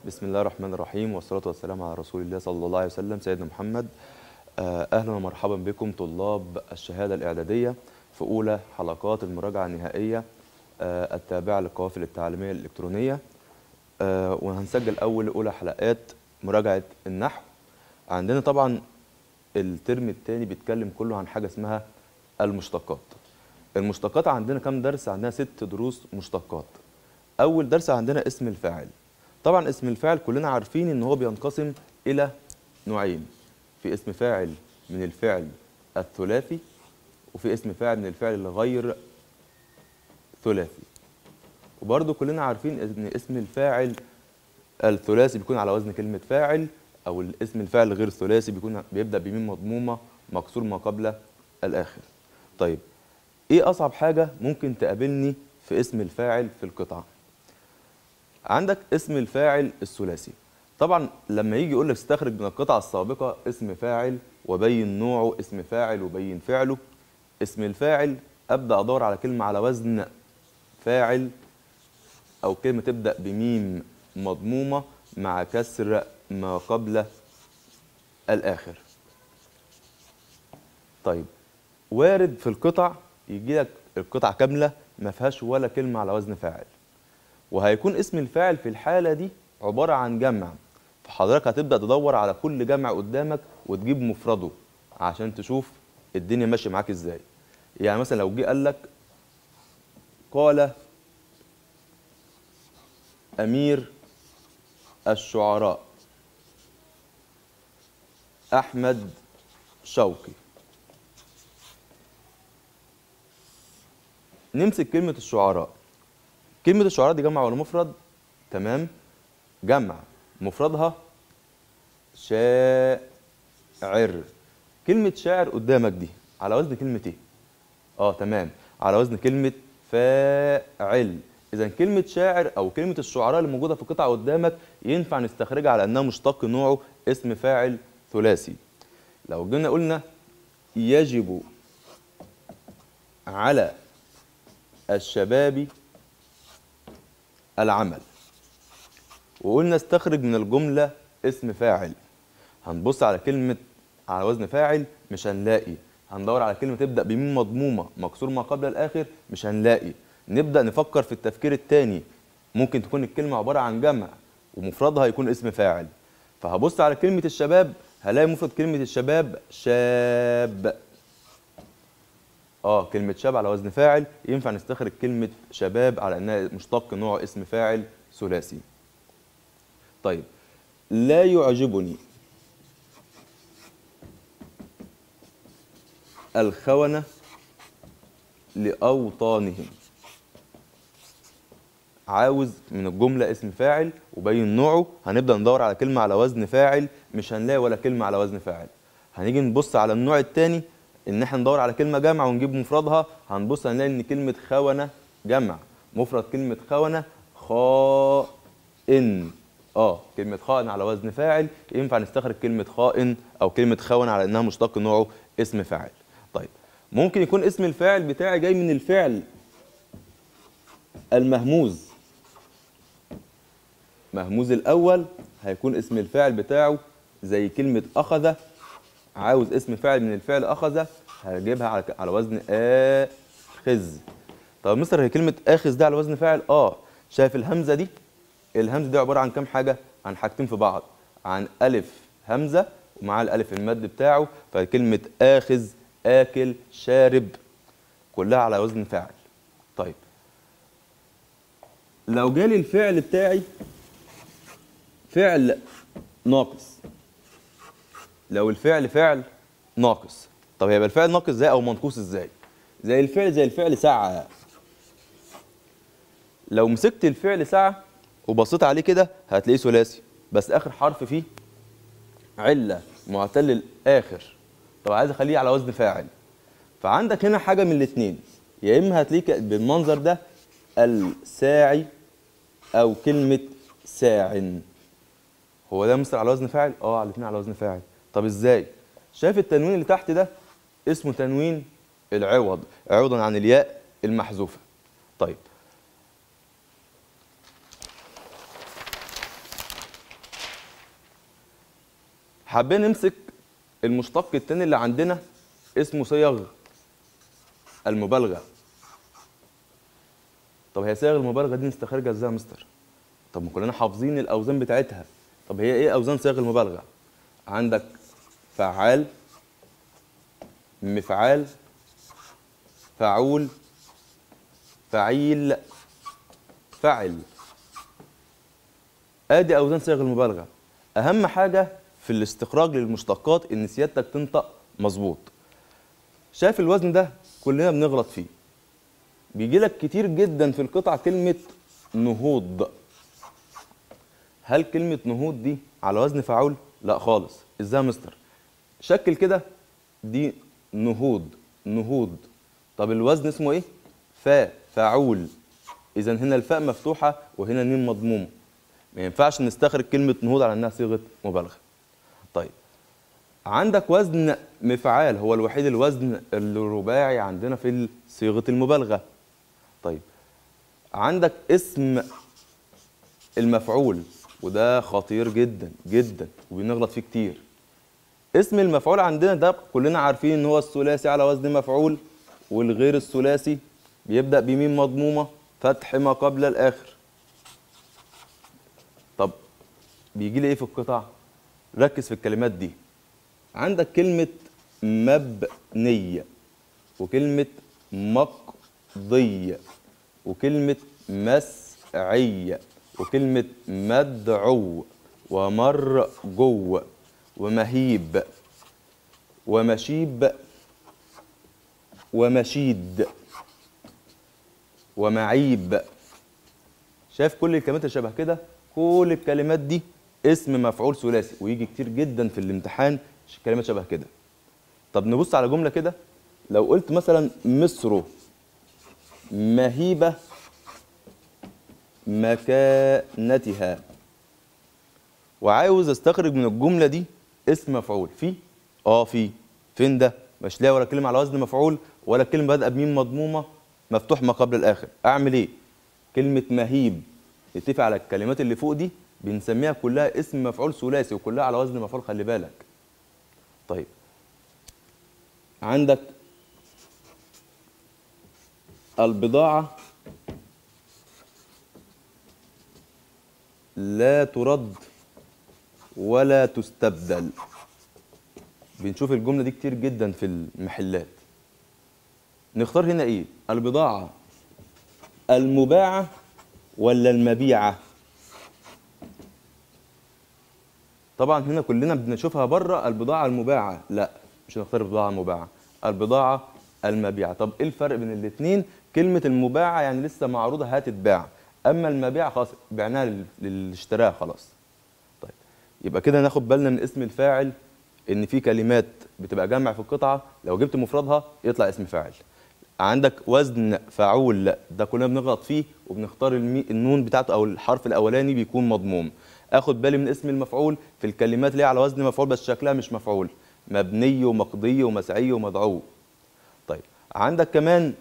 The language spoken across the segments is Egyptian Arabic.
بسم الله الرحمن الرحيم والصلاة والسلام على رسول الله صلى الله عليه وسلم سيدنا محمد آه، أهلا ومرحبا بكم طلاب الشهادة الإعدادية في أولى حلقات المراجعة النهائية آه، التابعة للقوافل التعليمية الإلكترونية آه، وهنسجل أول أولى حلقات مراجعة النحو عندنا طبعا الترم الثاني بيتكلم كله عن حاجة اسمها المشتقات المشتقات عندنا كام درس عندنا ست دروس مشتقات أول درس عندنا اسم الفاعل طبعا اسم الفاعل كلنا عارفين ان هو بينقسم الى نوعين في اسم فاعل من الفعل الثلاثي وفي اسم فاعل من الفعل الغير ثلاثي وبرضه كلنا عارفين ان اسم الفاعل الثلاثي بيكون على وزن كلمة فاعل او الاسم الفاعل الغير الثلاثي بيكون بيبدأ بميم مضمومة مكسور ما قبل الآخر طيب ايه اصعب حاجة ممكن تقابلني في اسم الفاعل في القطعة عندك اسم الفاعل الثلاثي طبعا لما يجي يقول لك استخرج من القطعه السابقه اسم فاعل وبين نوعه اسم فاعل وبين فعله اسم الفاعل ابدا ادور على كلمه على وزن فاعل او كلمه تبدا بميم مضمومه مع كسر ما قبل الاخر طيب وارد في القطع يجي لك القطعه كامله ما فيهاش ولا كلمه على وزن فاعل وهيكون اسم الفاعل في الحالة دي عبارة عن جمع فحضرتك هتبدأ تدور على كل جمع قدامك وتجيب مفرده عشان تشوف الدنيا ماشية معاك ازاي يعني مثلا لو جه قال لك قال أمير الشعراء أحمد شوقي نمسك كلمة الشعراء كلمة الشعراء دي جمع ولا مفرد؟ تمام جمع مفردها شاعر كلمة شاعر قدامك دي على وزن كلمة ايه؟ اه تمام على وزن كلمة فاعل إذا كلمة شاعر أو كلمة الشعراء اللي موجودة في القطعة قدامك ينفع نستخرجها على أنها مشتق نوعه اسم فاعل ثلاثي لو جينا قلنا يجب على الشباب العمل وقلنا استخرج من الجملة اسم فاعل هنبص على كلمة على وزن فاعل مش هنلاقي هندور على كلمة تبدأ بميم مضمومة مكسور ما قبل الآخر مش هنلاقي نبدأ نفكر في التفكير التاني ممكن تكون الكلمة عبارة عن جمع ومفردها يكون اسم فاعل فهبص على كلمة الشباب هلاقي مفرد كلمة الشباب شاب اه كلمة شاب على وزن فاعل ينفع نستخرج كلمة شباب على انها مشتق نوع اسم فاعل ثلاثي. طيب لا يعجبني الخونة لأوطانهم عاوز من الجملة اسم فاعل وبين نوعه هنبدأ ندور على كلمة على وزن فاعل مش هنلاقي ولا كلمة على وزن فاعل هنيجي نبص على النوع الثاني ان احنا ندور على كلمه جمع ونجيب مفردها هنبص هنلاقي ان كلمه خونه جمع مفرد كلمه خونه خائن اه كلمه خائن على وزن فاعل ينفع نستخرج كلمه خائن او كلمه خون على انها مشتق نوعه اسم فاعل طيب ممكن يكون اسم الفاعل بتاعي جاي من الفعل المهموز مهموز الاول هيكون اسم الفاعل بتاعه زي كلمه اخذ عاوز اسم فاعل من الفعل اخذ هجيبها على على وزن اخذ طب مستر هي كلمه اخذ ده على وزن فاعل اه شايف الهمزه دي الهمزه دي عباره عن كام حاجه عن حاجتين في بعض عن الف همزه ومع الالف المد بتاعه فكلمه اخذ اكل شارب كلها على وزن فاعل طيب لو جالي الفعل بتاعي فعل ناقص لو الفعل فعل ناقص طب هيبقى الفعل ناقص ازاي او منقوص ازاي زي الفعل زي الفعل سعى لو مسكت الفعل سعى وبصيت عليه كده هتلاقيه ثلاثي بس اخر حرف فيه عله معتل الاخر طب عايز اخليه على وزن فاعل فعندك هنا حاجه من الاثنين يا اما هتلاقيه بالمنظر ده الساعي او كلمه ساع هو ده مصر على وزن فاعل اه على الاثنين على وزن فاعل طب ازاي شايف التنوين اللي تحت ده اسمه تنوين العوض عوضا عن الياء المحذوفه طيب حابين نمسك المشتق التاني اللي عندنا اسمه صيغ المبالغه طب هي صيغ المبالغه دي نستخرجها ازاي يا مستر طب ما كلنا حافظين الاوزان بتاعتها طب هي ايه اوزان صيغ المبالغه عندك فعال مفعال فعول فعيل فعل ادي اوزان صيغ المبالغه اهم حاجه في الاستخراج للمشتقات ان سيادتك تنطق مظبوط شايف الوزن ده كلنا بنغلط فيه بيجي لك كتير جدا في القطعه كلمه نهوض هل كلمه نهوض دي على وزن فعول لا خالص ازاي يا مستر شكل كده دي نهوض نهوض طب الوزن اسمه ايه فا فعول اذا هنا الفاء مفتوحه وهنا النين مضمومه ما ينفعش نستخرج كلمه نهوض على انها صيغه مبالغه طيب عندك وزن مفعال هو الوحيد الوزن الرباعي عندنا في صيغه المبالغه طيب عندك اسم المفعول وده خطير جدا جدا وبنغلط فيه كتير اسم المفعول عندنا ده كلنا عارفين ان هو الثلاثي على وزن مفعول والغير الثلاثي بيبدأ بميم مضمومة فتح ما قبل الآخر طب بيجي لي ايه في القطع ركز في الكلمات دي عندك كلمة مبنية وكلمة مقضية وكلمة مسعية وكلمة مدعو ومرجو ومهيب ومشيب ومشيد ومعيب شايف كل الكلمات اللي شبه كده كل الكلمات دي اسم مفعول ثلاثي ويجي كتير جدا في الامتحان كلمات شبه كده طب نبص على جمله كده لو قلت مثلا مصر مهيبه مكانتها وعاوز استخرج من الجمله دي اسم مفعول في اه في فين ده مش لاقي ولا كلمه على وزن مفعول ولا كلمه بادئه بميم مضمومه مفتوح ما قبل الاخر اعمل ايه كلمه مهيب نتفق على الكلمات اللي فوق دي بنسميها كلها اسم مفعول ثلاثي وكلها على وزن مفعول خلي بالك طيب عندك البضاعه لا ترد ولا تستبدل بنشوف الجملة دي كتير جدا في المحلات نختار هنا ايه البضاعة المباعة ولا المبيعة طبعا هنا كلنا بنشوفها بره البضاعة المباعة لا مش هنختار البضاعة المباعة البضاعة المبيعة طب ايه الفرق بين الاثنين كلمة المباعة يعني لسه معروضة هتتباع اما المبيعة خلاص بعناها لل- للي اشتراها خلاص طيب يبقى كده ناخد بالنا من اسم الفاعل ان في كلمات بتبقى جمع في القطعه لو جبت مفردها يطلع اسم فاعل عندك وزن فعول ده كلنا بنغلط فيه وبنختار المي... النون بتاعته او الحرف الاولاني بيكون مضموم اخد بالي من اسم المفعول في الكلمات اللي هي على وزن مفعول بس شكلها مش مفعول مبني ومقضي ومسعي ومدعو طيب عندك كمان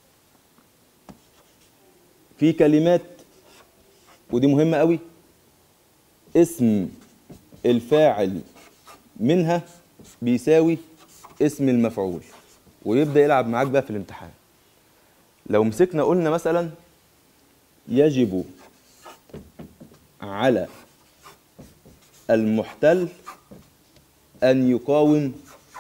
في كلمات ودي مهمه قوي اسم الفاعل منها بيساوي اسم المفعول ويبدا يلعب معاك بقى في الامتحان لو مسكنا قلنا مثلا يجب على المحتل ان يقاوم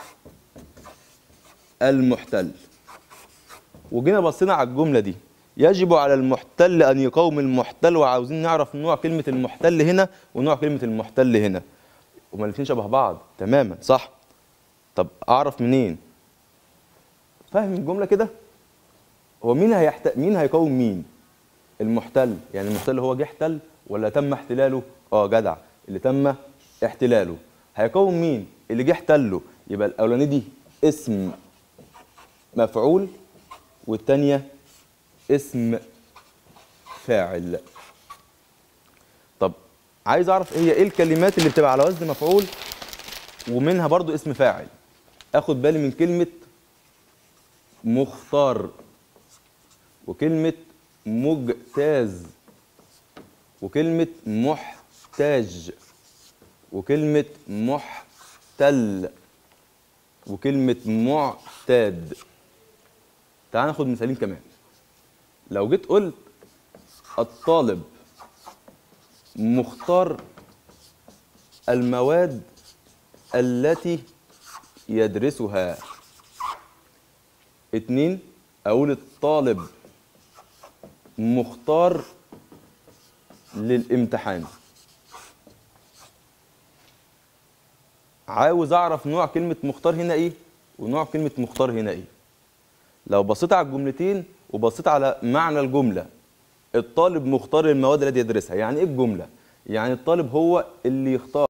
المحتل وجينا بصينا على الجمله دي يجب على المحتل ان يقاوم المحتل وعاوزين نعرف نوع كلمه المحتل هنا ونوع كلمه المحتل هنا هما الاثنين شبه بعض تماما صح طب اعرف منين فاهم الجمله كده هو مين هيحت... مين هيقاوم مين المحتل يعني المحتل هو جه احتل ولا تم احتلاله اه جدع اللي تم احتلاله هيقاوم مين اللي جه احتله يبقى الاولانيه دي اسم مفعول والتانيه اسم فاعل طب عايز اعرف هي ايه الكلمات اللي بتبقى على وزن مفعول ومنها برضو اسم فاعل اخد بالي من كلمه مختار وكلمه مجتاز وكلمه محتاج وكلمه معتل وكلمة معتاد تعال ناخد مثالين كمان لو جيت قلت الطالب مختار المواد التي يدرسها اتنين اقول الطالب مختار للامتحان عاوز اعرف نوع كلمة مختار هنا ايه ونوع كلمة مختار هنا ايه لو بصيت على الجملتين وبصيت على معنى الجملة الطالب مختار المواد التي يدرسها يعني ايه الجملة يعني الطالب هو اللي يختار